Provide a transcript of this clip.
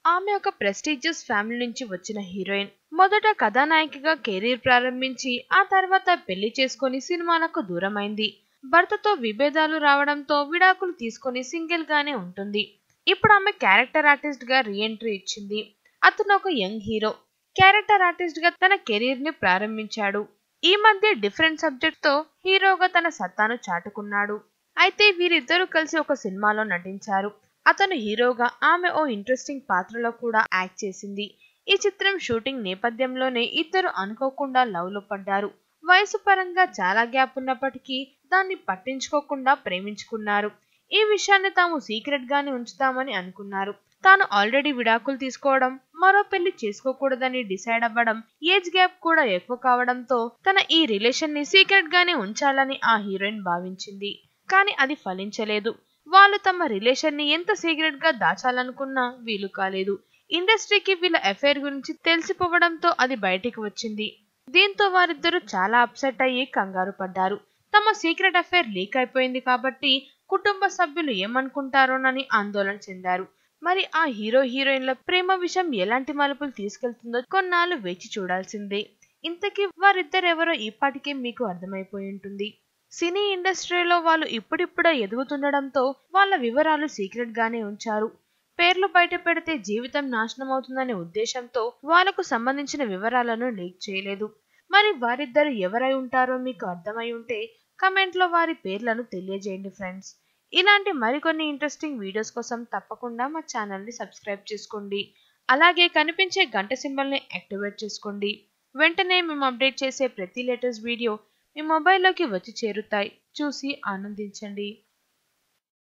ఆమె ఒక prestigious family నుంచి వచ్చిన హీరోయిన్ మొదట కథానాయికగా కెరీర్ ప్రారంభించి ఆ తర్వాత పెళ్లి చేసుకొని సినిమాలకు దూరమైంది భర్తతో విభేదాలు రావడంతో విడాకులు తీసుకొని సింగిల్ గానే ఉంటుంది ఇప్పుడు ఆమె క్యారెక్టర్ ఆర్టిస్ట్ గా రీఎంట్రీ ఇచ్చింది అతను ఒక యంగ్ హీరో క్యారెక్టర్ ఆర్టిస్ట్ గా తన కెరీర్ ని ప్రారంభించాడు ఈ మధ్య డిఫరెంట్ సబ్జెక్ట్ తో హీరోగా తన సత్తాను చాటుకున్నాడు అయితే వీరిద్దరూ కలిసి ఒక సినిమాలో నటించారు అతను హీరోగా ఆమె ఓ ఇంట్రెస్టింగ్ పాత్రలో కూడా యాక్ట్ చేసింది ఈ చిత్రం షూటింగ్ నేపథ్యంలోనే ఇద్దరు అనుకోకుండా లవ్ లో పడ్డారు వయసు పరంగా చాలా గ్యాప్ ఉన్నప్పటికీ దాన్ని పట్టించుకోకుండా ప్రేమించుకున్నారు ఈ విషయాన్ని తాము సీక్రెట్ గానే ఉంచుతామని అనుకున్నారు తాను ఆల్రెడీ విడాకులు తీసుకోవడం మరో పెళ్లి చేసుకోకూడదని డిసైడ్ అవ్వడం ఏజ్ గ్యాప్ కూడా ఎక్కువ కావడంతో తన ఈ రిలేషన్ ని సీక్రెట్ గానే ఉంచాలని ఆ హీరోయిన్ భావించింది కానీ అది ఫలించలేదు వాళ్ళు తమ రిలేషన్ ని ఎంత సీక్రెట్ గా దాచాలనుకున్నా వీలు కాలేదు ఇండస్ట్రీకి వీళ్ళ అఫైర్ గురించి తెలిసిపోవడంతో అది బయటికి వచ్చింది దీంతో వారిద్దరూ చాలా అప్సెట్ అయ్యి కంగారు పడ్డారు తమ సీక్రెట్ అఫైర్ లీక్ అయిపోయింది కాబట్టి కుటుంబ సభ్యులు ఏమనుకుంటారోనని ఆందోళన చెందారు మరి ఆ హీరో హీరోయిన్ల ప్రేమ విషయం ఎలాంటి మలుపులు తీసుకెళ్తుందో కొన్నాళ్ళు వేచి చూడాల్సిందే ఇంతకీ వారిద్దరెవరో ఈపాటికే మీకు అర్థమైపోయి ఉంటుంది సినీ ఇండస్ట్రీలో వాళ్ళు ఇప్పుడిప్పుడే ఎదుగుతుండడంతో వాళ్ళ వివరాలు సీక్రెట్ గానే ఉంచారు పేర్లు బయట పెడితే జీవితం నాశనం అవుతుందనే ఉద్దేశంతో వాళ్లకు సంబంధించిన వివరాలను లీక్ చేయలేదు మరి వారిద్దరు ఎవరై ఉంటారో మీకు అర్థమై ఉంటే కమెంట్లో వారి పేర్లను తెలియజేయండి ఫ్రెండ్స్ ఇలాంటి మరికొన్ని ఇంట్రెస్టింగ్ వీడియోస్ కోసం తప్పకుండా మా ఛానల్ని సబ్స్క్రైబ్ చేసుకోండి అలాగే కనిపించే గంట సింబల్ని యాక్టివేట్ చేసుకోండి వెంటనే మేము అప్డేట్ చేసే ప్రతి లేటెస్ట్ వీడియో మీ మొబైల్లోకి వచ్చి చేరుతాయి చూసి ఆనందించండి